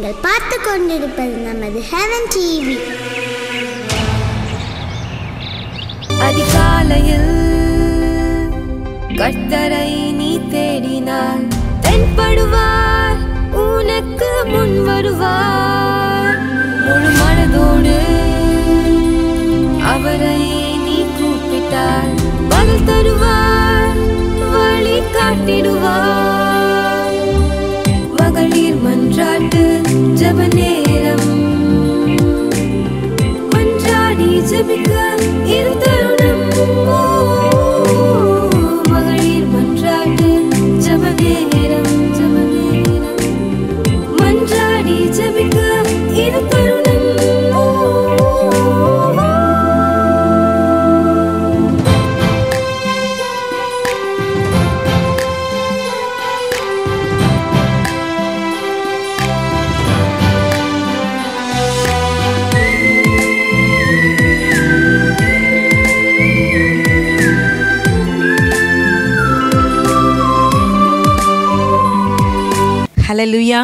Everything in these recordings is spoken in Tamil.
நீங்கள் பார்த்து கொண்டிருப்பது நமது ஹெவன் டிவி அதிகாலையில் கர்த்தரை நீ தேடினால் தென்படுவார் உனக்கு முன் வருவார் முழு மனதோடு அவரை நீ கூப்பிட்டால் பதில் தருவார் வழி காட்டிடுவார் மகளிர் மன்றாட்டு ஜப நேரம் மன்றாடி ஜெபிக்க இது தருணம் ஓ, மகளிர் மன்றாட்டு ஜெப நேரம், ஜெப நேரம். மன்றாடி ஜெபிக்க இது தருணம் ஓ, ஹலலுயா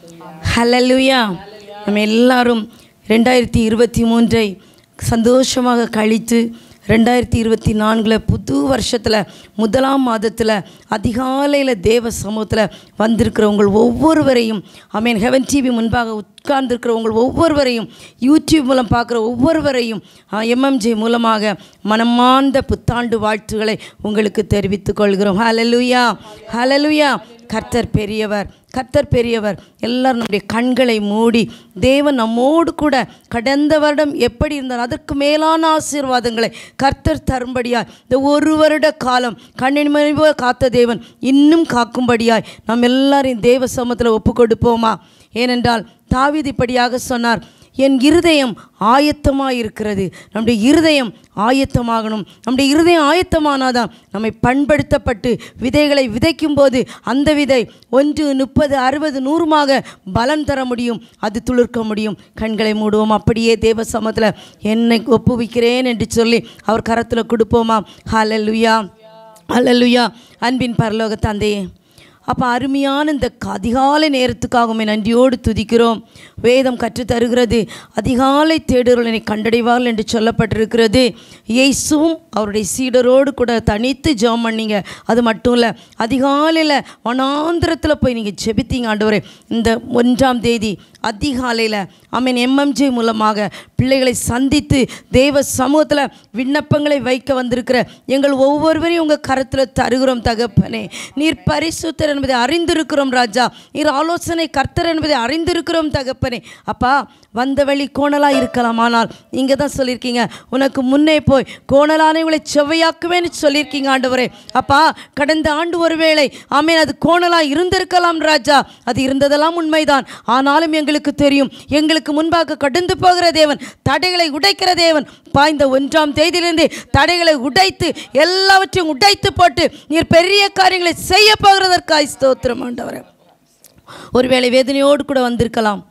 ஹலலுயா நம்ம எல்லாரும் ரெண்டாயிரத்தி இருபத்தி மூன்றை சந்தோஷமாக கழித்து ரெண்டாயிரத்தி இருபத்தி நான்கில் புது வருஷத்தில் முதலாம் மாதத்தில் அதிகாலையில் தேவ சமூகத்தில் வந்திருக்கிற உங்கள் ஒவ்வொருவரையும் அமீன் ஹெவன் டிவி முன்பாக உட்கார்ந்திருக்கிற உங்கள் ஒவ்வொருவரையும் யூடியூப் மூலம் பார்க்குற ஒவ்வொருவரையும் எம்எம்ஜே மூலமாக மனமார்ந்த புத்தாண்டு வாழ்த்துக்களை உங்களுக்கு தெரிவித்துக் கொள்கிறோம் ஹலலுயா ஹலலுயா கர்த்தர் பெரியவர் கர்த்தர் பெரியவர் எல்லாரும் நம்முடைய கண்களை மூடி தேவன் நம்மோடு கூட கடந்த வருடம் எப்படி இருந்தார் அதற்கு மேலான ஆசீர்வாதங்களை கர்த்தர் தரும்படியாய் இந்த ஒரு வருட காலம் கண்ணின் மறைவோ காத்த தேவன் இன்னும் காக்கும்படியாய் நாம் எல்லாரையும் தேவ சமூகத்தில் ஒப்பு கொடுப்போமா ஏனென்றால் தாவீது இப்படியாக சொன்னார் என் இருதயம் ஆயத்தமாக இருக்கிறது நம்முடைய இருதயம் ஆயத்தமாகணும் நம்முடைய இருதயம் ஆயத்தமானாதான் நம்மை பண்படுத்தப்பட்டு விதைகளை விதைக்கும் போது அந்த விதை ஒன்று முப்பது அறுபது நூறுமாக பலன் தர முடியும் அது துளிர்க்க முடியும் கண்களை மூடுவோம் அப்படியே தேவ சமத்தில் என்னை ஒப்புவிக்கிறேன் என்று சொல்லி அவர் கரத்தில் கொடுப்போமா ஹalleluya ஹalleluya அன்பின் பரலோக தந்தையே அப்போ அருமையான இந்த க- அதிகாலை நேரத்துக்காக உம்மை நன்றியோடு துதிக்கிறோம் வேதம் கற்றுத் தருகிறது அதிகாலை தேடுகிறவர்களை கண்டடைவார்கள் என்று சொல்லப்பட்டிருக்கிறது இயேசுவும் அவருடைய சீடரோடு கூட தனித்து ஜெபம் பண்ணீங்க அது மட்டும் இல்லை அதிகாலையில் வனாந்திரத்தில் போய் நீங்கள் ஜெபித்தீங்க ஆண்டவரே இந்த ஒன்றாம் தேதி அதிகாலையில் அமீன் எம்எம்ஜே மூலமாக பிள்ளைகளை சந்தித்து தேவ சமூகத்தில் விண்ணப்பங்களை வைக்க வந்திருக்கிற எங்கள் ஒவ்வொருவரையும் உங்கள் கரத்தில் தருகிறோம் தகப்பனே நீர் பரிசுத்தர் என்பதை அறிந்திருக்கிறோம் ராஜா நீர் ஆலோசனை கர்த்தர் என்பதை அறிந்திருக்கிறோம் தகப்பனே அப்பா வந்த வழி கோணலாக இருக்கலாம் ஆனால் நீங்கள் தான் சொல்லியிருக்கீங்க உனக்கு முன்னே போய் கோணலான உங்களை செவ்வையாக்குவேன்னு சொல்லியிருக்கீங்க ஆண்டவரே அப்பா கடந்த ஆண்டு ஒருவேளை ஆமேன் அது கோணலாக இருந்திருக்கலாம் ராஜா அது இருந்ததெல்லாம் உண்மைதான் ஆனாலும் எங்களுக்கு தெரியும் எங்களுக்கு முன்பாக கடந்து போகிற தேவன் தடைகளை உடைக்கிற தேவன் பாய்ந்த ஒன்றாம் தேதியிலிருந்து தடைகளை உடைத்து எல்லாவற்றையும் உடைத்து போட்டு நீர் பெரிய காரியங்களை செய்ய போகிறதற்காய் ஸ்தோத்திரம் ஆண்டவரே ஒருவேளை வேதனையோடு கூட வந்திருக்கலாம்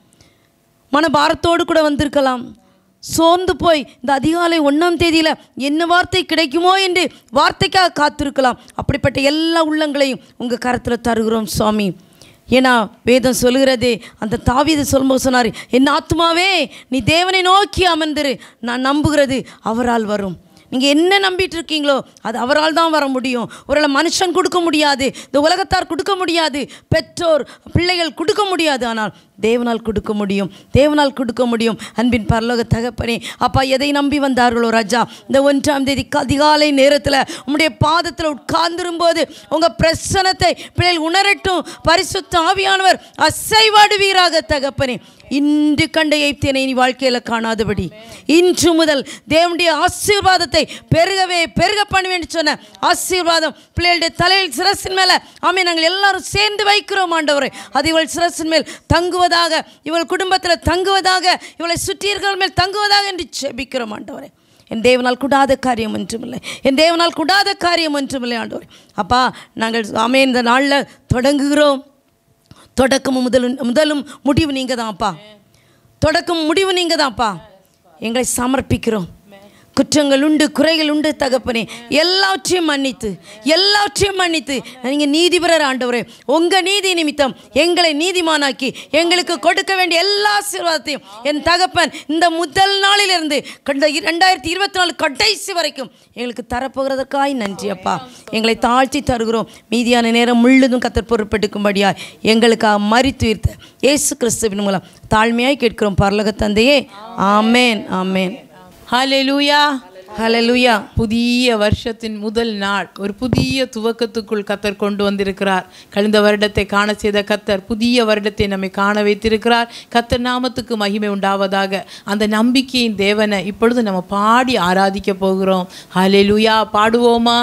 மனபாரத்தோடு கூட வந்திருக்கலாம் சோர்ந்து போய் இந்த அதிகாலை ஒன்றாம் தேதியில் என்ன வார்த்தை கிடைக்குமோ என்று வார்த்தைக்காக காத்திருக்கலாம் அப்படிப்பட்ட எல்லா உள்ளங்களையும் உங்கள் கரத்தில் தருகிறோம் சுவாமி ஏன்னா வேதம் சொல்லுகிறது அந்த தாவீது சொல்லும்போது சொன்னார் என் ஆத்மாவே நீ தேவனை நோக்கி அமர்ந்திரு நான் நம்புகிறது அவரால் வரும் நீங்கள் என்ன நம்பிட்டு இருக்கீங்களோ அது அவரால் தான் வர முடியும் ஒருவேளை மனுஷன் கொடுக்க முடியாது இந்த உலகத்தார் கொடுக்க முடியாது பெற்றோர் பிள்ளைகள் கொடுக்க முடியாது ஆனால் தேவனால் கொடுக்க முடியும் தேவனால் கொடுக்க முடியும் அன்பின் பரலோக தகப்பனே அப்பா எதை நம்பி வந்தார்களோ ராஜா இந்த ஒன்றாம் தேதி அதிகாலை நேரத்தில் உம்முடைய பாதத்தில் உட்கார்ந்திரும்போது உங்கள் பிரசனத்தை பிள்ளைகள் உணரட்டும் பரிசுத்த ஆவியானவர் அசைவாடுவீராக தகப்பனே இன்று கண்ட எய்த்தியனை நீ வாழ்க்கையில் காணாதபடி இன்று முதல் தேவனுடைய ஆசீர்வாதத்தை பெருகவே பெருக பண்ணுவேன் சொன்ன ஆசீர்வாதம் பிள்ளைகளுடைய தலையில் சிரசின் மேலே ஆமே நாங்கள் எல்லாரும் சேர்ந்து வைக்கிறோம் ஆண்டவரே அது இவள் சிரசின் மேல் தங்குவதாக இவள் குடும்பத்தில் தங்குவதாக இவளை சுற்றியிருக்கிற மேல் தங்குவதாக என்று செபிக்கிறோம் ஆண்டவரே என் தேவனால் கூடாத காரியம் ஒன்றுமில்லை என் தேவனால் கூடாத காரியம் ஒன்றுமில்லை ஆண்டவரே அப்பா நாங்கள் ஆமே இந்த நாளில் தொடங்குகிறோம் தொடக்கமும் முதலும் முதலும் முடிவு நீங்கள் தான்ப்பா தொடக்கம் முடிவு நீங்கள் தான்ப்பா எங்களை சமர்ப்பிக்கிறோம் குற்றங்கள் உண்டு குறைகள் உண்டு தகப்பனே எல்லாவற்றையும் மன்னித்து எல்லாவற்றையும் மன்னித்து நீங்கள் நீதிபரர் ஆண்டவரே உங்கள் நீதி நிமித்தம் எங்களை நீதிமானாக்கி எங்களுக்கு கொடுக்க வேண்டிய எல்லா ஆசீர்வாதத்தையும் என் தகப்பன் இந்த முதல் நாளிலிருந்து கண்ட ரெண்டாயிரத்தி இருபத்தி நாலு கடைசி வரைக்கும் எங்களுக்கு தரப்போகிறதற்காய் நன்றி அப்பா எங்களை தாழ்த்தி தருகிறோம் மீதியான நேரம் முழுதும் கத்தர் பொறுப்பெடுக்கும்படியாய் எங்களுக்காக மறித்துயிர்த்த இயேசு கிறிஸ்துவின் மூலம் தாழ்மையாய் கேட்கிறோம் பரலக தந்தையே ஆமேன் ஆமேன் ஹalleluya ஹalleluya புதிய வருஷத்தின் முதல் நாள் ஒரு புதிய துவக்கத்துக்குள் கத்தர் கொண்டு வந்திருக்கிறார் கழிந்த வருடத்தை காண செய்த கத்தர் புதிய வருடத்தை நம்மை காண வைத்திருக்கிறார் கத்தர் நாமத்துக்கு மகிமை உண்டாவதாக அந்த நம்பிக்கையின் தேவனை இப்பொழுது நம்ம பாடி ஆராதிக்க போகிறோம் ஹalleluya பாடுவோமா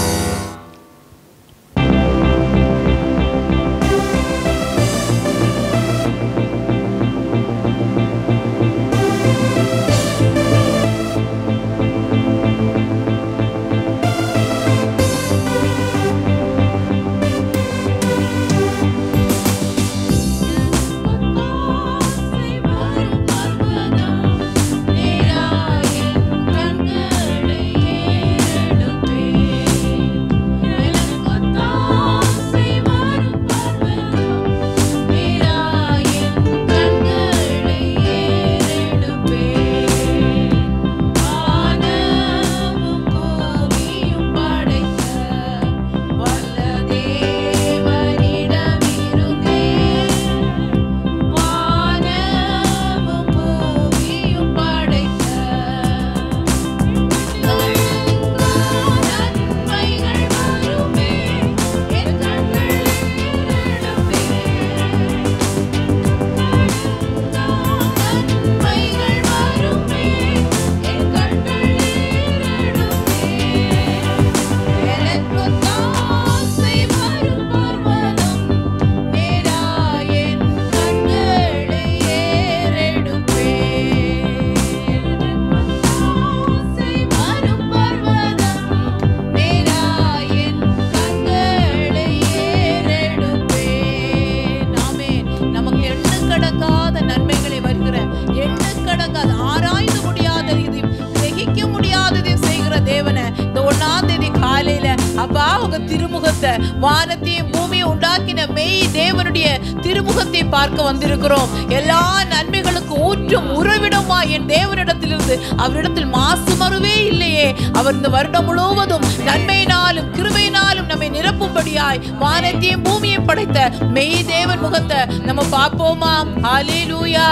நமக்கு எண்ணுக்கடங்காத நன்மைகளை வருகிற எண்ணுக்கடங்காத ஆராய்ந்து முடியாத இது கிரகிக்க முடியாததை செய்கிற தேவனை இந்த ஒன்னாம் தேதி காலையில அப்பா உங்க திருமுகத்தை வானத்தையும் பூமியை உண்டாக்கின மெய் தேவனுடைய திருமுகத்தை பார்க்க வந்திருக்கிறோம் எல்லா நன்மைகளுக்கு ஊற்றும் உறவிடமா என் தேவனிடத்திலிருந்து அவரிடத்தில் மாசு மறுவே இல்லையே அவர் இந்த வருடம் முழுவதும் நன்மையினாலும் கிருபையினாலும் நம்மை நிரப்பும்படியாய் வானத்தையும் பூமியை படைத்த மெய் தேவன் முகத்தை நம்ம பார்ப்போமா ஹalleluya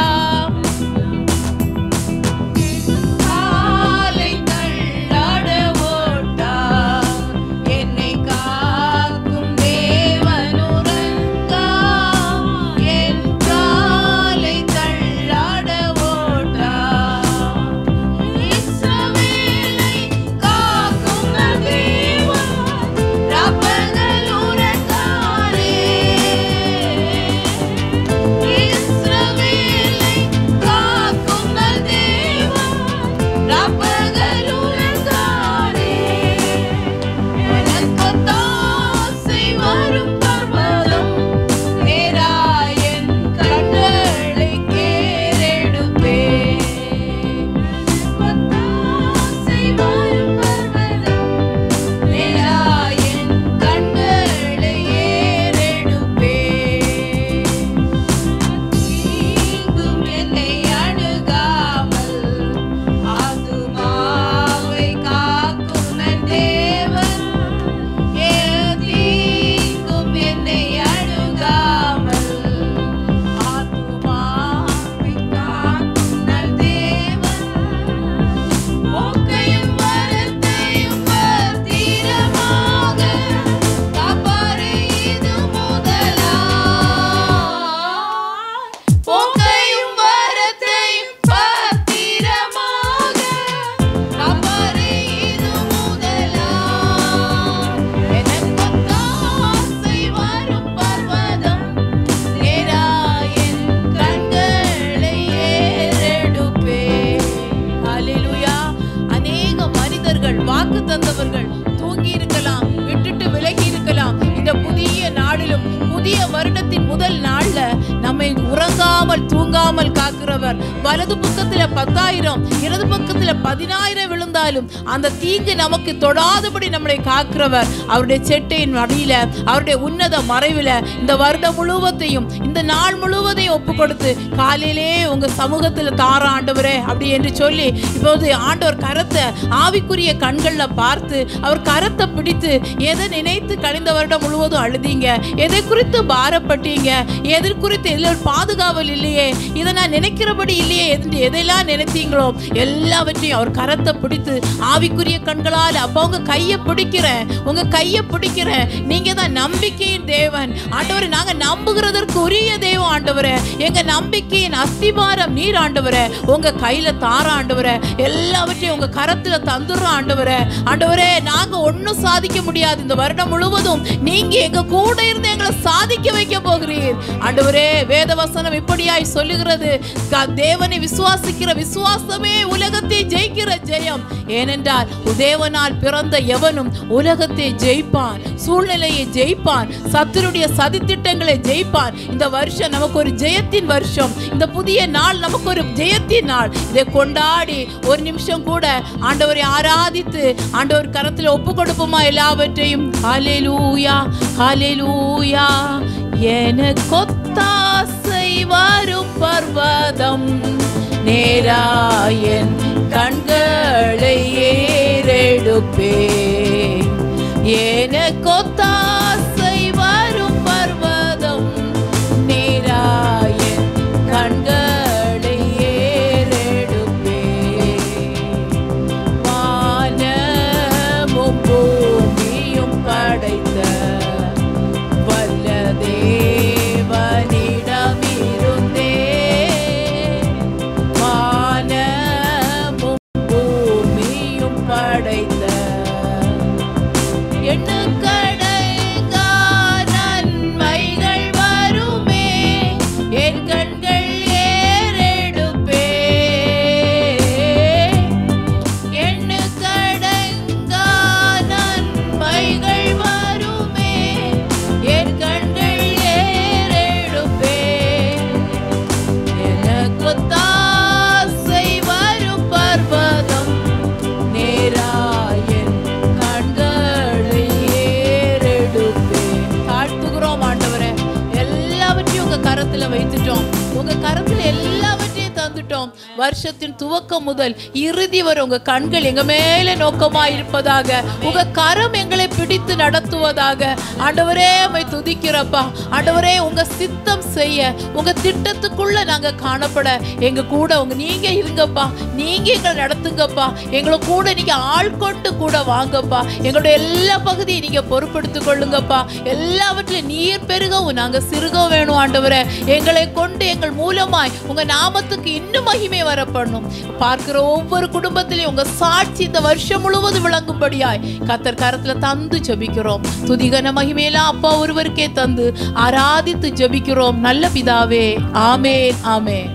காலை தள்ளாட ஓட்டா என்னை காக்கும் தேவனுரங்கா என் காலை தள்ளாட ஓட்டா இஸ்ரவேலை காக்கும் தேவன் ரப்பங்களுரங்காரே இஸ்ரவேலை காக்கும் தேவன் ரப்பங்களுரங்காரே எனக்கொத்தாசை வரும் பர்வதம் நேராயன் கண்களை கேரெடுப்பே எனக்கொத்தாசை வரும் பர்வதம் நேராயன் கண்களை ஏறெடுப்பே தீங்கும் என்னை அணுகாமல் ஆத்துமாவை காக்கும் நன் தேவன் தீங்கும் என்னை அணுகாமல் ஆத்துமாவை காக்கும் நன் தேவன் போக்கையும் வரத்தையும் பத்திரமாக காப்பாரே இது முதலா போக்கையும் வரத்தையும் பத்திரமாக காப்பாரே இது முதலா எனக்கொத்தாசை வரும் பர்வதம் நேராயன் கண்களை ஏறெடுப்பே ஹalleluya அநேக மனிதர்கள் வாக்கு தந்தவர்கள் தூங்கி இருக்கலாம் விட்டுட்டு விலகி இருக்கலாம் இந்த புதிய நாளிலும் புதிய வருடத்தின் முதல் நாள்ல நம்மை உறங்காமல் தூங்காமல் காக்கிறவர் வலது பக்கத்துல பத்தாயிரம் இடது பக்கத்துல பதினாயிரம் விழுந்தாலும் அந்த தீங்கு நமக்கு தொடாதபடி நம்மளை காக்கிறவர் அவருடைய செட்டையின் அடியில அவருடைய உன்னத மறைவில இந்த வருடம் முழுவதையும் இந்த நாள் முழுவதையும் ஒப்பு கொடுத்து காலையிலே உங்க சமூகத்துல தார ஆண்டவரே அப்படி என்று சொல்லி இப்போது ஆண்டவர் கரத்தை ஆவிக்குரிய கண்கள்ல பார்த்து அவர் கரத்தை பிடித்து எதை நினைத்து கழிந்த வருடம் முழுவதும் அழுதீங்க எதை குறித்து பாரப்பட்டீங்க எதை குறித்து எல்லாம் பாதுகாவல் இல்லையே இதை நான் நினைக்கிறபடி இல்லையே என்று எதையெல்லாம் நினைத்தீங்களோ எல்லாவற்றையும் அவர் கரத்தை பிடித்து ஆவிக்குரிய கண்களால் அப்ப உங்க கையை பிடிக்கிறேன் உங்க கையை பிடிக்கிறேன் நீங்க தான் நம்பிக்கையின் தேவன் ஆண்டவரே நாங்க நம்புகிறதற்கு உரிய தெய்வம் ஆண்டவரே எங்க நம்பிக்கையின் அஸ்திபாரம் நீர் ஆண்டவரே உங்க கையில தார ஆண்டவரே எல்லாவற்றையும் உங்க கரத்துல தந்துடுறோம் ஆண்டவரே ஆண்டவரே நாங்க ஒண்ணும் சாதிக்க முடியாது இந்த வருடம் முழுவதும் நீங்க எங்க கூட இருந்து எங்களை சாதிக்க வைக்க போகிறீர் ஆண்டவரே வேத வசனம் இப்படியாய் சொல்லுகிறது க- தேவனை விசுவாசிக்கிற விசுவாசமே உலகத்தை ஜெயிக்கிற ஜெயம் ஏனென்றால் தேவனால் பிறந்த எவனும் உலகத்தை ஜெயிப்பான் சூழ்நிலையை ஜெயிப்பான் சத்துருடைய சதித்திட்டங்களை ஜெயிப்பான் இந்த வருஷம் நமக்கு ஒரு ஜெயத்தின் வருஷம் இந்த புதிய நாள் நமக்கு ஒரு ஜெயத்தின் நாள் இதை கொண்டாடி ஒரு நிமிஷம் கூட ஆண்டவரை ஆராதித்து ஆண்டவர் கரத்தில் ஒப்பு கொடுப்போமா எல்லாவற்றையும் ஹalleluya ஹalleluya எனக்கொத்தாசை வரும் பர்வதம் நேராயன் கண்களை ஏறெடுப்பே எனக்கொத்தாசை வரும் பர்வதம் நேராயன் கண்களை ஏறெடுப்பே வானமும் பூமியும் படைத்த வல்ல தேவனிடமிருந்தே வானமும் பூமியும் படைத்த எண்ணுக்கடங்கா நன்மைகள் வருமே என் கண்கள் ஏறெடுப்பே எண்ணுக்கடங்கா நன்மைகள் வருமே என் கண்கள் ஏறெடுப்பே எனக்குத்தாசை வரும் பர்வதம் நேராயன் கண்களை ஏறெடுப்பேன் தாழ்த்துகிறோம் ஆண்டவரே எல்லாவற்றையும் உங்க கரத்துல வைத்துட்டோம் உங்க கரத்துல எல்லாவற்றையும் தந்துட்டோம் வருஷத்தின் துவக்கம் முதல் இறுதி வரை உங்க கண்கள் எங்க மேல நோக்கமாய் இருப்பதாக உங்க கரம் எங்களை பிடித்து நடத்துவதாக ஆண்டவரே உம்மை துதிக்கிறப்பா ஆண்டவரே உங்க சித்தம் செய்ய உங்க திட்டத்துக்குள்ள நாங்க காணப்பட எங்க கூட உங்க நீங்க இருங்கப்பா நீங்க எங்களை நடத்துங்கப்பா எங்களை கூட நீங்க ஆள் கொண்டு கூட வாங்கப்பா எங்களுடைய எல்லா பகுதியும் நீங்க பொறுப்படுத்திக் கொள்ளுங்கப்பா எல்லாவற்றிலும் நீர் பெருகவும் நாங்க சிறுகவும் வேணும் ஆண்டவரே எங்களை கொண்டு எங்கள் மூலமாய் உங்க நாமத்துக்கு இன்னும் மகிமை வரப்படணும் பார்க்கிற ஒவ்வொரு குடும்பத்திலையும் உங்க சாட்சி இந்த வருஷம் முழுவதும் விளங்கும்படியாய் கத்தர் கரத்துல தந்து ஜெபிக்கிறோம் துதிகன மகிமையெல்லாம் அப்பா ஒருவருக்கே தந்து ஆராதித்து ஜெபிக்கிறோம் நல்ல பிதாவே ஆமேன் ஆமேன்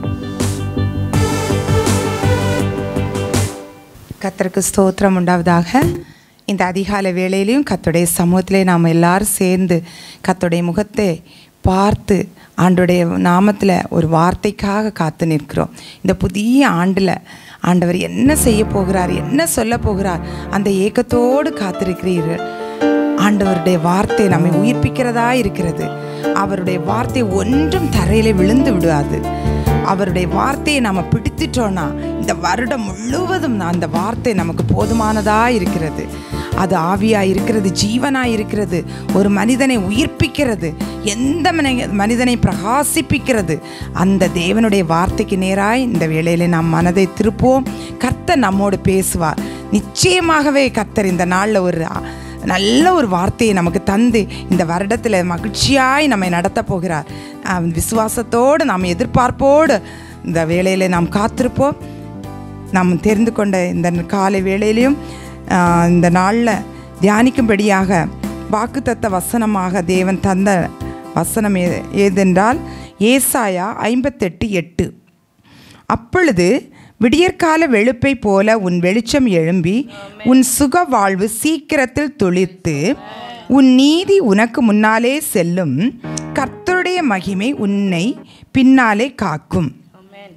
கத்தருக்கு ஸ்தோத்திரம் உண்டாவதாக இந்த அதிகாலை வேளையிலையும் கத்துடைய சமூகத்திலே நாம் எல்லாரும் சேர்ந்து கத்துடைய முகத்தை பார்த்து ஆண்டுடைய நாமத்தில் ஒரு வார்த்தைக்காக காத்து நிற்கிறோம் இந்த புதிய ஆண்டில் ஆண்டவர் என்ன செய்ய போகிறார் என்ன சொல்ல போகிறார் அந்த ஏக்கத்தோடு காத்திருக்கிறீர்கள் ஆண்டவருடைய வார்த்தை நம்மை உயிர்ப்பிக்கிறதா இருக்கிறது அவருடைய வார்த்தை ஒன்றும் தரையிலே விழுந்து விடாது அவருடைய வார்த்தையை நம்ம பிடித்துட்டோன்னா இந்த வருடம் முழுவதும் அந்த வார்த்தை நமக்கு போதுமானதா இருக்கிறது அது ஆவியா இருக்கிறது ஜீவனா இருக்கிறது ஒரு மனிதனை உயிர்ப்பிக்கிறது எந்த மனி- மனிதனை பிரகாசிப்பிக்கிறது அந்த தேவனுடைய வார்த்தைக்கு நேராய் இந்த வேளையிலே நாம் மனதை திருப்புவோம் கர்த்தர் நம்மோடு பேசுவார் நிச்சயமாகவே கர்த்தர் இந்த நாளில் ஒரு நல்ல ஒரு வார்த்தையை நமக்கு தந்து இந்த வருடத்தில் மகிழ்ச்சியாய் நம்மை நடத்த போகிறார் ஆம், விசுவாசத்தோடு நாம் எதிர்பார்ப்போடு இந்த வேளையில் நாம் காத்திருப்போம் நாம் தெரிந்து கொண்ட இந்த காலை வேளையிலையும் ஆ, இந்த நாளில் தியானிக்கும்படியாக வாக்குத்தத்த வசனமாக தேவன் தந்த வசனம் ஏ- ஏதென்றால் ஏசாயா ஐம்பத்தெட்டு எட்டு அப்பொழுது விடியற்கால வெளுப்பை போல உன் வெளிச்சம் எழும்பி உன் சுக வாழ்வு சீக்கிரத்தில் துளிர்த்து உன் நீதி உனக்கு முன்னாலே செல்லும் கர்த்தருடைய மகிமை உன்னை பின்னாலே காக்கும்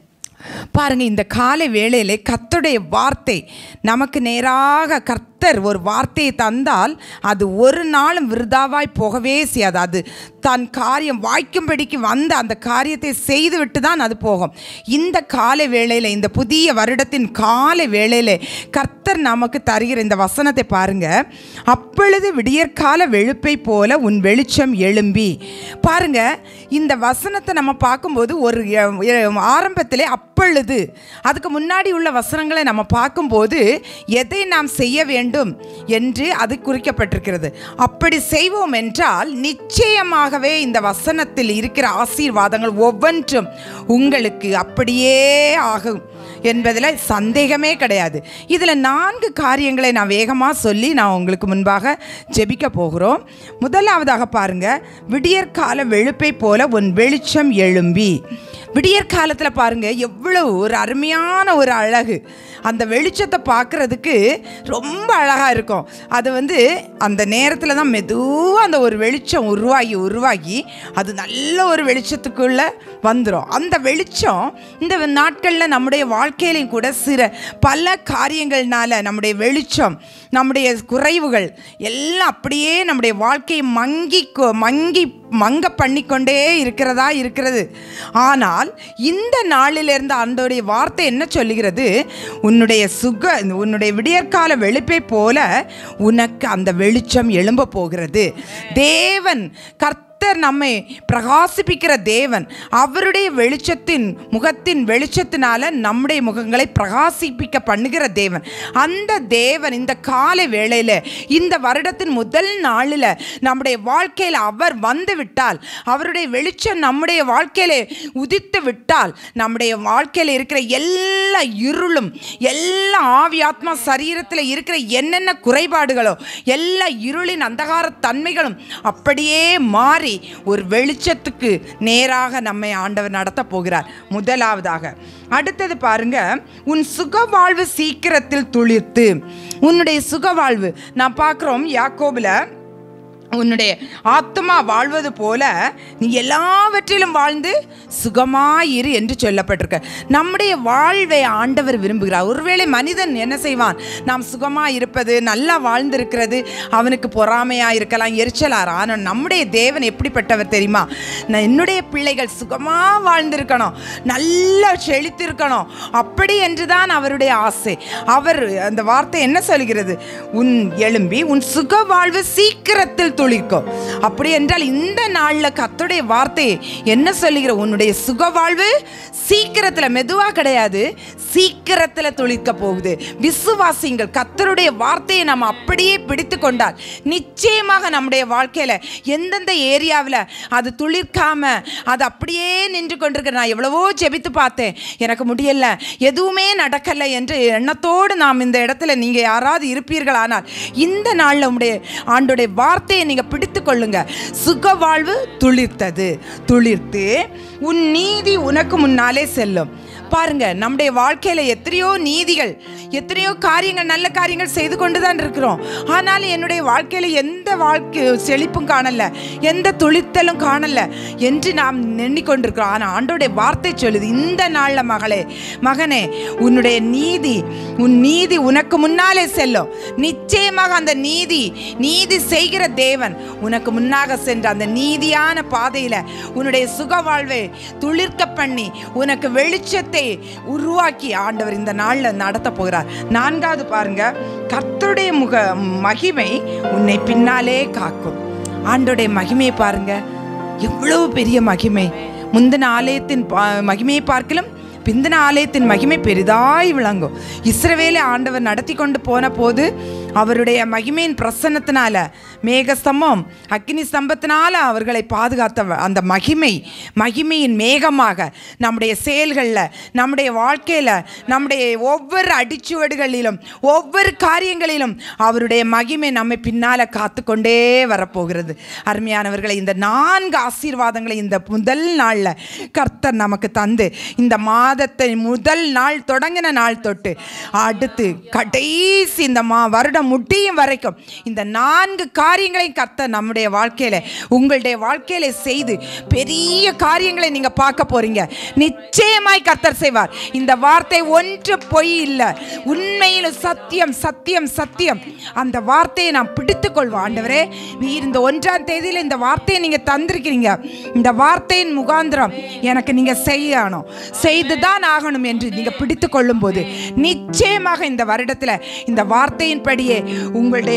பாருங்க இந்த காலை வேளையிலே கர்த்தருடைய வார்த்தை நமக்கு நேராக கர்த்தர் ஒரு வார்த்தையை தந்தால் அது ஒரு நாளும் விருதாவாய் போகவே செய்யாது அது தன் காரியம் வாய்க்கும்படிக்கு வந்த அந்த காரியத்தை செய்துவிட்டு தான் அது போகும் இந்த காலை வேளையில் இந்த புதிய வருடத்தின் காலை வேளையிலே கர்த்தர் நமக்கு தருகிற இந்த வசனத்தை பாருங்க அப்பொழுது விடியற்கால வெளுப்பை போல உன் வெளிச்சம் எழும்பி பாருங்க இந்த வசனத்தை நம்ம பார்க்கும்போது ஒரு எ- எ- ஆரம்பத்திலே அப்பொழுது அதுக்கு முன்னாடி உள்ள வசனங்களை நம்ம பார்க்கும்போது எதை நாம் செய்ய வேண்டும் என்று அது குறிக்கப்பட்டிருக்கிறது அப்படி செய்வோம் என்றால் நிச்சயமாகவே இந்த வசனத்தில் இருக்கிற ஆசீர்வாதங்கள் ஒவ்வொன்றும் உங்களுக்கு அப்படியே ஆகும் என்பதில் சந்தேகமே கிடையாது இதில் நான்கு காரியங்களை நான் வேகமாக சொல்லி நான் உங்களுக்கு முன்பாக ஜெபிக்க போகிறோம் முதலாவதாக பாருங்க விடியற்கால வெளுப்பை போல உன் வெளிச்சம் எழும்பி விடியற்காலத்தில் பாருங்க எவ்வளவு ஒரு அருமையான ஒரு அழகு அந்த வெளிச்சத்தை பார்க்குறதுக்கு ரொம்ப அழகாக இருக்கும் அது வந்து அந்த நேரத்தில் தான் மெதுவாக அந்த ஒரு வெளிச்சம் உருவாகி உருவாகி அது நல்ல ஒரு வெளிச்சத்துக்குள்ளே வந்துடும் அந்த வெளிச்சம் இந்த நாட்களில் நம்முடைய வாழ்க்கையிலையும் கூட சில பல காரியங்கள்னால நம்முடைய வெளிச்சம் நம்முடைய குறைவுகள் எல்லாம் அப்படியே நம்முடைய வாழ்க்கையை மங்கி கொ- மங்கி மங்க பண்ணிக்கொண்டே இருக்கிறதா இருக்கிறது ஆனால் இந்த நாளிலிருந்து அந்தோடைய வார்த்தை என்ன சொல்லுகிறது உன்னுடைய சுக உன்னுடைய விடியற்கால வெளுப்பை போல உனக்கு அந்த வெளிச்சம் எழும்ப போகிறது தேவன் கர்த்தர் நம்மை பிரகாசிப்பிக்கிற தேவன் அவருடைய வெளிச்சத்தின் முகத்தின் வெளிச்சத்தினால நம்முடைய முகங்களை பிரகாசிப்பிக்க பண்ணுகிற தேவன் அந்த தேவன் இந்த காலை வேளையில் இந்த வருடத்தின் முதல் நாளில் நம்முடைய வாழ்க்கையில் அவர் வந்து விட்டால் அவருடைய வெளிச்சம் நம்முடைய வாழ்க்கையிலே உதித்து விட்டால் நம்முடைய வாழ்க்கையில் இருக்கிற எல்லா இருளும் எல்லா ஆவி ஆத்மா சரீரத்தில் இருக்கிற என்னென்ன குறைபாடுகளோ எல்லா இருளின் அந்தகார தன்மைகளும் அப்படியே மாறி ஒரு வெளிச்சத்துக்கு நேராக நம்மை ஆண்டவர் நடத்த போகிறார் முதலாவதாக அடுத்தது பாருங்க உன் சுக வாழ்வு சீக்கிரத்தில் துளிர்த்து உன்னுடைய சுக வாழ்வு நான் பார்க்குறோம் யாக்கோபில் உன்னுடைய ஆத்மா வாழ்வது போல நீ எல்லாவற்றிலும் வாழ்ந்து சுகமாயிரு என்று சொல்லப்பட்டிருக்க நம்முடைய வாழ்வை ஆண்டவர் விரும்புகிறார் ஒருவேளை மனிதன் என்ன செய்வான் நாம் சுகமாக இருப்பது நல்லா வாழ்ந்திருக்கிறது அவனுக்கு பொறாமையாக இருக்கலாம் எரிச்சலார் ஆனால் நம்முடைய தேவன் எப்படிப்பட்டவர் தெரியுமா நான் என்னுடைய பிள்ளைகள் சுகமாக வாழ்ந்திருக்கணும் நல்லா செழித்திருக்கணும் அப்படி என்று தான் அவருடைய ஆசை அவர் அந்த வார்த்தை என்ன சொல்கிறது உன் எழும்பி உன் சுக வாழ்வு சீக்கிரத்தில் துளிர்க்கும் அப்படி என்றால் இந்த நாளில் கர்த்தருடைய வார்த்தை என்ன சொல்லுகிற உன்னுடைய சுக வாழ்வு சீக்கிரத்தில் மெதுவாக கிடையாது சீக்கிரத்தில் துளிர்க்க போகுது விசுவாசிங்கள் கர்த்தருடைய வார்த்தையை நம்ம அப்படியே பிடித்து கொண்டால் நிச்சயமாக நம்முடைய வாழ்க்கையில் எந்தெந்த ஏரியாவில் அது துளிர்க்காம அது அப்படியே நின்று கொண்டிருக்க நான் எவ்வளவோ ஜெபித்து பார்த்தேன் எனக்கு முடியல எதுவுமே நடக்கலை என்று எண்ணத்தோடு நாம் இந்த இடத்துல நீங்கள் யாராவது இருப்பீர்களானால் இந்த நாளில் உடைய ஆண்டுடைய வார்த்தையை நீங்கள் பிடித்து கொள்ளுங்க சுக வாழ்வு துளிர்த்தது துளிர்த்து உன் நீதி உனக்கு முன்னாலே செல்லும் பாருங்க நம்முடைய வாழ்க்கையில எத்தனையோ நீதிகள் எத்தனையோ காரியங்கள் நல்ல காரியங்கள் செய்து கொண்டு தான் இருக்கிறோம் ஆனாலும் என்னுடைய வாழ்க்கையில எந்த வாழ்க்கை செழிப்பும் காணல எந்த துளிர்த்தலும் காணல என்று நாம் எண்ணிக்கொண்டிருக்கிறோம் ஆனால் ஆண்டோடைய வார்த்தை சொல்லுது இந்த நாளில் மகளே மகனே உன்னுடைய நீதி உன் நீதி உனக்கு முன்னாலே செல்லும் நிச்சயமாக அந்த நீதி நீதி செய்கிற தேவன் உனக்கு முன்னாக சென்ற அந்த நீதியான பாதையில் உன்னுடைய சுக வாழ்வை துளிர்க்க பண்ணி உனக்கு வெளிச்சத்தை உருவாக்கி ஆண்டவர் இந்த நாளில் நடத்த போகிறார் நான்காவது பாருங்க கர்த்தருடைய முக மகிமை உன்னை பின்னாலே காக்கும் ஆண்டோடைய மகிமையை பாருங்க எவ்வளவு பெரிய மகிமை முந்தின ஆலயத்தின் பா- மகிமையை பார்க்கலும் பிந்தின ஆலயத்தின் மகிமை பெரிதாய் விளங்கும் இஸ்ரவேலை ஆண்டவர் நடத்தி கொண்டு போன போது அவருடைய மகிமையின் பிரசன்னத்தினால மேகஸ்தம்பம் அக்னி ஸ்தம்பத்தினால அவர்களை பாதுகாத்த வ- அந்த மகிமை மகிமையின் மேகமாக நம்முடைய செயல்களில் நம்முடைய வாழ்க்கையில் நம்முடைய ஒவ்வொரு அடிச்சுவடுகளிலும் ஒவ்வொரு காரியங்களிலும் அவருடைய மகிமை நம்மை பின்னால் காத்துக்கொண்டே வரப்போகிறது அருமையானவர்களை இந்த நான்கு ஆசீர்வாதங்களை இந்த முதல் நாளில் கர்த்தர் நமக்கு தந்து இந்த மா மாதத்தை முதல் நாள் தொடங்கின நாள் தொட்டு அடுத்து கடைசி இந்த மா வருடம் முடியும் வரைக்கும் இந்த நான்கு காரியங்களையும் கத்த நம்முடைய வாழ்க்கையில உங்களுடைய வாழ்க்கையில செய்து பெரிய காரியங்களை நீங்க பார்க்க போறீங்க நிச்சயமாய் கர்த்தர் செய்வார் இந்த வார்த்தை ஒன்று பொய் இல்லை உண்மையிலும் சத்தியம் சத்தியம் சத்தியம் அந்த வார்த்தையை நான் பிடித்துக் கொள்வோம் ஆண்டவரே நீர் இந்த ஒன்றாம் தேதியில் இந்த வார்த்தையை நீங்க தந்திருக்கிறீங்க இந்த வார்த்தையின் முகாந்திரம் எனக்கு நீங்க செய்யணும் செய்துதான் ஆகணும் என்று நீங்க பிடித்து கொள்ளும் போது நிச்சயமாக இந்த வருடத்துல இந்த வார்த்தையின்படியே உங்களுடைய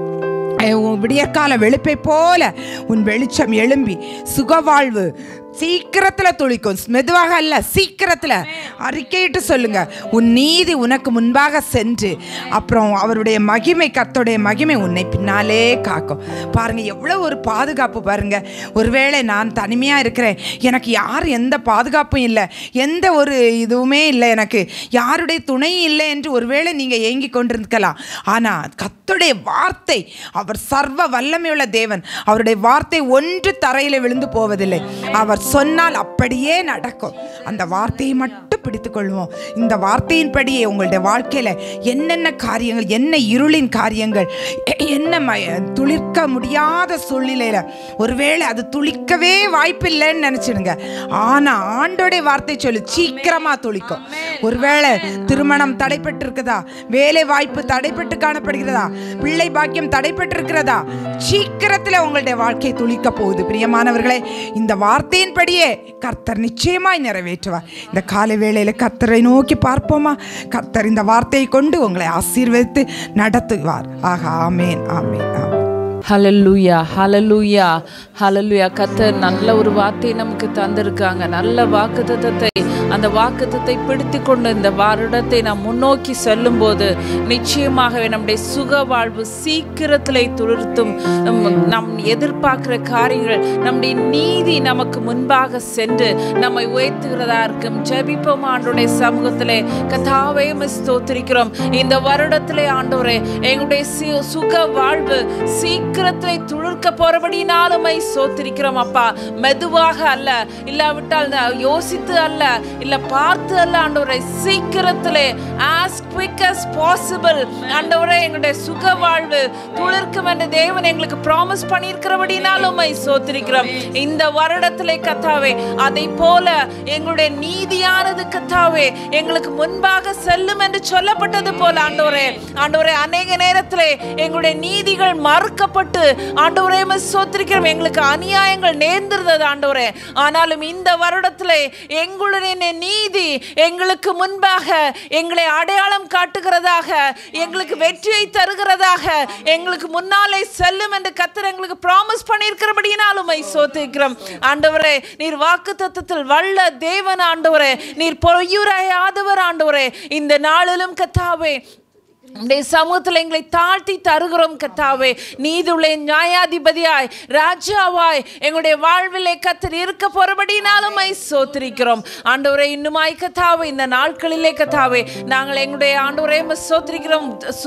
அஹ், உன் விடியற்கால வெளுப்பை போல உன் வெளிச்சம் எழும்பி சுகவாழ்வு சீக்கிரத்தில் துளிக்கும் மெதுவாக அல்ல சீக்கிரத்தில் அறிக்கையிட்டு சொல்லுங்க உன் நீதி உனக்கு முன்பாக சென்று அப்புறம் அவருடைய மகிமை கர்த்தருடைய மகிமை உன்னை பின்னாலே காக்கும் பாருங்க எவ்வளோ ஒரு பாதுகாப்பு பாருங்க ஒருவேளை நான் தனிமையாக இருக்கிறேன் எனக்கு யார் எந்த பாதுகாப்பும் இல்லை எந்த ஒரு இதுவுமே இல்லை எனக்கு யாருடைய துணையும் இல்லை என்று ஒருவேளை நீங்கள் ஏங்கி கொண்டிருக்கலாம் ஆனால் கர்த்தருடைய வார்த்தை அவர் சர்வ வல்லமையுள்ள தேவன் அவருடைய வார்த்தை ஒன்று தரையில் விழுந்து போவதில்லை அவர் சொன்னால் அப்படியே நடக்கும் அந்த வார்த்தையை மட்டும் பிடித்துக் கொள்வோம் இந்த வார்த்தையின்படியே உங்களுடைய வாழ்க்கையில் என்னென்ன காரியங்கள் என்ன இருளின் காரியங்கள் என்ன மய துளிர்க்க முடியாத சூழ்நிலையில் ஒருவேளை அது துளிக்கவே வாய்ப்பில்லைன்னு நினச்சிடுங்க ஆனால் ஆண்டோடைய வார்த்தை சொல்லு சீக்கிரமாக துளிக்கும் ஒருவேளை திருமணம் தடைப்பட்டிருக்குதா வேலை வாய்ப்பு தடைப்பட்டு காணப்படுகிறதா பிள்ளை பாக்கியம் தடைப்பட்டிருக்கிறதா சீக்கிரத்தில் உங்களுடைய வாழ்க்கை துளிக்க போகுது பிரியமானவர்களே இந்த வார்த்தையின்படியே கர்த்தர் நிச்சயமாய் நிறைவேற்றுவார் இந்த காலை வேளையில கர்த்தரை நோக்கி பார்ப்போமா கர்த்தர் இந்த வார்த்தையை கொண்டு உங்களை ஆசீர்வதித்து நடத்துவார் ஆகா ஆமேன் ஆமேன் ஆமேன் ஹலலூயா ஹலலூயா ஹலலூயா கத்தர் நல்ல ஒரு வார்த்தையை நமக்கு தந்திருக்காங்க நல்ல வாக்குத்தத்தத்தை அந்த வாக்குத்தத்தை பிடித்து கொண்டு இந்த வருடத்தை நாம் முன்னோக்கி செல்லும்போது நிச்சயமாகவே நம்முடைய சுக வாழ்வு சீக்கிரத்திலே துளிர்த்தும் நம் நம் எதிர்பார்க்கிற காரியங்கள் நம்முடைய நீதி நமக்கு முன்பாக சென்று நம்மை உயர்த்துகிறதா இருக்கும் ஜெபிப்போம் ஆண்டோடைய சமூகத்திலே கதாவே ஸ்தோத்திரிக்கிறோம் இந்த வருடத்திலே ஆண்டவரே எங்களுடைய சி- சுக வாழ்வு சீக்கிரத்திலே துளிர்க்க போறபடினாலும் சோத்திரிக்கிறோம் அப்பா மெதுவாக அல்ல இல்லாவிட்டால் நான் யோசித்து அல்ல இல்ல பார்த்து அல்ல ஆண்டவரை சீக்கிரத்திலே as quick as possible ஆண்டவரே எங்களுடைய சுக வாழ்வு துளிர்க்கும் என்று தேவன் எங்களுக்கு ப்ராமிஸ் பண்ணியிருக்கிறபடினாலும் சோத்திரிக்கிறோம் இந்த வருடத்திலே கத்தாவே அதை போல எங்களுடைய நீதியானது கத்தாவே எங்களுக்கு முன்பாக செல்லும் என்று சொல்லப்பட்டது போல ஆண்டவரே ஆண்டவரே அநேக நேரத்திலே எங்களுடைய நீதிகள் மறுக்கப்பட்டு ஆண்டவரே உம்மை சோத்திரிக்கிறோம் எங்களுக்கு அநியாயங்கள் நேர்ந்திருந்தது ஆண்டவரே ஆனாலும் இந்த வருடத்திலே எங்களுடைய நீதி எங்களுக்கு முன்பாக எங்களை அடையாளம் காட்டுகிறதாக எங்களுக்கு வெற்றியை தருகிறதாக எங்களுக்கு முன்னாலே செல்லும் என்று கத்தர் எங்களுக்கு ப்ராமிஸ் பண்ணியிருக்கிறபடினாலும் உம்மை சோத்திரிக்கிறோம் ஆண்டவரே நீர் வாக்கு தத்துவத்தில் வல்ல தேவன் ஆண்டவரே நீர் பொய்யுரையாதவர் ஆண்டவரே இந்த நாளிலும் கத்தாவே உடைய சமூகத்தில் எங்களை தாழ்த்தி தருகிறோம் கத்தாவே நீதுள்ள நியாயாதிபதியாய் ராஜாவாய் எங்களுடைய வாழ்விலே கத்தர் இருக்க போறபடினாலும் சோத்திரிக்கிறோம் ஆண்டவரே இன்னுமாய் கத்தாவே இந்த நாட்களிலே கத்தாவே நாங்கள் எங்களுடைய ஆண்டவரே உம்மை சோத்திரிக்கிறோம்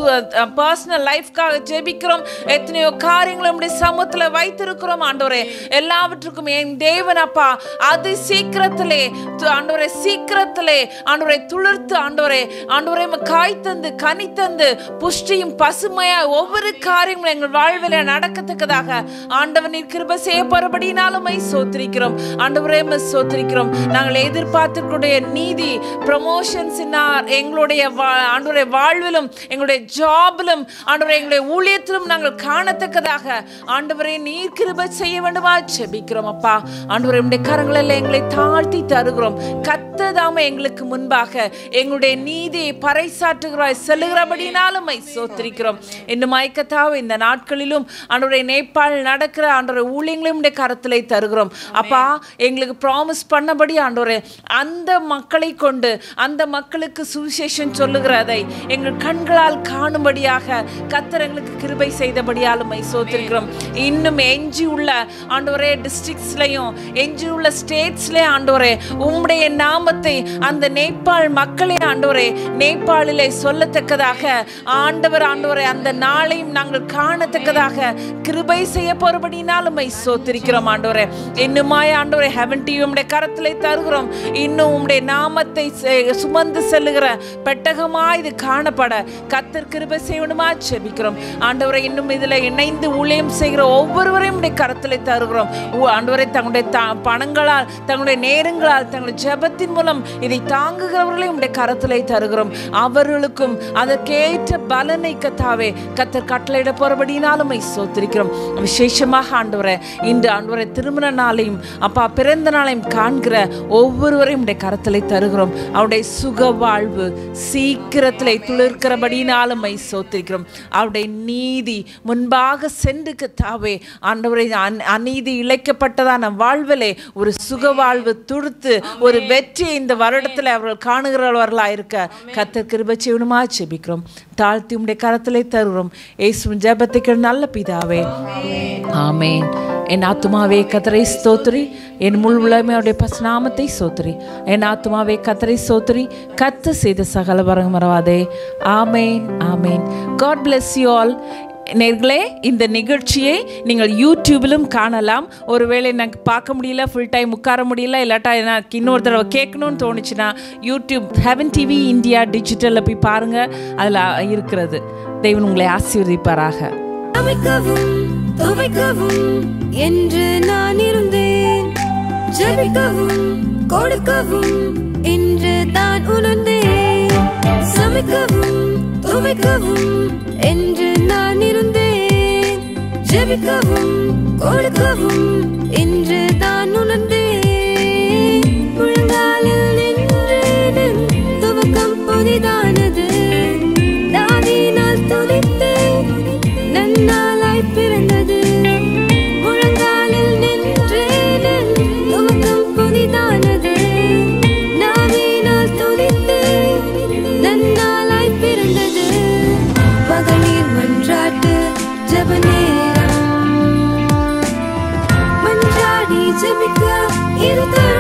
பர்சனல் லைஃப்காக ஜெபிக்கிறோம் எத்தனையோ காரியங்களை உடைய சமூகத்தில் வைத்திருக்கிறோம் ஆண்டவரே எல்லாவற்றுக்கும் என் தேவன் அப்பா அது சீக்கிரத்திலே து- ஆண்டவரே சீக்கிரத்திலே ஆண்டவரை துளிர்த்து ஆண்டவரே ஆண்டவரே உம்மை காய் தந்து கனி தந்து புஷ்டியும் பசுமையா ஒவ்வொரு காரியங்களும் எங்கள் வாழ்வில் நடக்கத்தக்கதாக ஆண்டவன் நீர் கிருபை செய்ய போறபடினாலும் சோத்திரிக்கிறோம் ஆண்டவரே உம்மை சோத்திரிக்கிறோம் நாங்கள் எதிர்பார்த்துக்கூடிய நீதி ப்ரமோஷன்ஸ் எங்களுடைய வா- ஆண்டவருடைய வாழ்விலும் எங்களுடைய ஜாபிலும் ஆண்டவரே எங்களுடைய ஊழியத்திலும் நாங்கள் காணத்தக்கதாக ஆண்டவரே நீர் கிருபை செய்ய வேண்டுமா ஜெபிக்கிறோம் அப்பா ஆண்டவரே உடைய கரங்களில் எங்களை தாழ்த்தி தருகிறோம் கத்ததாம எங்களுக்கு முன்பாக எங்களுடைய நீதியை பறைசாற்றுகிறாய் செல்லுகிறபடினாலும் மை சோத்திரிக்கிறோம் இன்னும் ஐக்கத்தாவை இந்த நாட்களிலும் ஆண்டவரை நேபாள் நடக்கிற ஆண்டவரை ஊழியங்களையும் உடைய கரத்திலே தருகிறோம் அப்பா எங்களுக்கு ப்ராமிஸ் பண்ணபடி ஆண்டவரே அந்த மக்களை கொண்டு அந்த மக்களுக்கு சுவிசேஷம் சொல்லுகிறதை எங்கள் கண்களால் காணும்படியாக கத்தர் எங்களுக்கு கிருபை செய்தபடியாலும் மை சோத்திருக்கிறோம் இன்னும் எஞ்சி உள்ள ஆண்டவரே டிஸ்ட்ரிக்ஸ்லையும் எஞ்சி உள்ள ஸ்டேட்ஸ்லேயும் ஆண்டவரே உம்முடைய நாமத்தை அந்த நேபாள் மக்களே ஆண்டவரே நேபாளிலே சொல்லத்தக்கதாக ஆண்டவர் ஆண்டவரை அந்த நாளையும் நாங்கள் காணத்தக்கதாக கிருபை செய்ய போறபடினால் உம்மை சோத்திருக்கிறோம் ஆண்டவரே இன்னுமாய் ஆண்டவரை ஹெவன் டிவி உம்முடைய கரத்திலே தருகிறோம் இன்னும் உம்முடைய நாமத்தை செ- சுமந்து செல்லுகிற பெட்டகமாய் இது காணப்பட கத்தர் கிருபை செய்யணுமா செபிக்கிறோம் ஆண்டவரை இன்னும் இதுல இணைந்து ஊழியம் செய்கிற ஒவ்வொருவரையும் உடைய கரத்திலே தருகிறோம் ஊ- ஆண்டவரை தங்களுடைய த- பணங்களால் தங்களுடைய நேரங்களால் தங்களுடைய ஜெபத்தின் மூலம் இதை தாங்குகிறவர்களை உடைய கரத்திலே தருகிறோம் அவர்களுக்கும் அதற்கேற்ற பலனை கத்தாவே கத்தர் கட்டளையிட போறபடினாலும் உம்மை சோத்திருக்கிறோம் விசேஷமாக ஆண்டவரை இன்று ஆண்டவரை திருமண நாளையும் அப்பா பிறந்த நாளையும் காண்கிற ஒவ்வொருவரையும் உடைய கரத்திலே தருகிறோம் அவருடைய சுக வாழ்வு சீக்கிரத்திலே துளிர்க்கிறபடினாலும் உம்மை சோத்திருக்கிறோம் அவருடைய நீதி முன்பாக சென்று கத்தாவே ஆண்டவரை அந்- அநீதி இழைக்கப்பட்டதான வாழ்விலே ஒரு சுக வாழ்வு துடுத்து ஒரு வெற்றியை இந்த வருடத்தில் அவர்கள் காணுகிறவர்களா இருக்க கத்தர் கிருபை செய்யணுமா ஜெபிக்கிறோம் தாழ்த்தி உம்முடைய கரத்திலே தருகிறோம் இயேசுவின் ஜெபத்துக்கு நல்ல பிதாவே ஆமென் என் ஆத்துமாவே கத்தரை ஸ்தோத்திரி என் முழு உலகமே அவருடைய பசுநாமத்தை சோத்திரி என் ஆத்துமாவே கத்தரை சோத்திரி கத்து செய்த சகல வரங்க மறவாதே ஆமேன் ஆமேன் காட் bless யூ ஆல் நேர்களே இந்த நிகழ்ச்சியை நீங்கள் யூடியூபிலும் காணலாம் ஒருவேளை எனக்கு பார்க்க முடியல ஃபுல் டைம் உட்கார முடியல இல்லாட்டா எனக்கு இன்னொரு தடவை கேட்கணும்னு தோணுச்சுன்னா யூடியூப் ஹெவன் டிவி இந்தியா டிஜிட்டலில் போய் பாருங்கள் அதில் இருக்கிறது தெய்வன் உங்களை ஆசீர்வதிப்பாராக அமைக்கவும் துவைக்கவும் என்று நான் இருந்தேன் ஜெபிக்கவும் கொடுக்கவும் என்று தான் உணர்ந்தேன் சமைக்கவும் துவைக்கவும் என்று நான் இருந்தேன் ஜெபிக்கவும் கொடுக்கவும் என்று தான் உணர்ந்தேன் முழங்காலில் நின்றேன் துவக்கம் புதிதானது தாதினால் துதித்தேன் நன்னாளாய் பிறந்தது முழங்காலில் நின்றேன் துவக்கம் புதிதானது நாவினால் துதித்தேன் நன்னாளாய் பிறந்தது மகளிர் மன்றாட்டு ஜப நேரம் மன்றாடி ஜபிக்க இருதயம்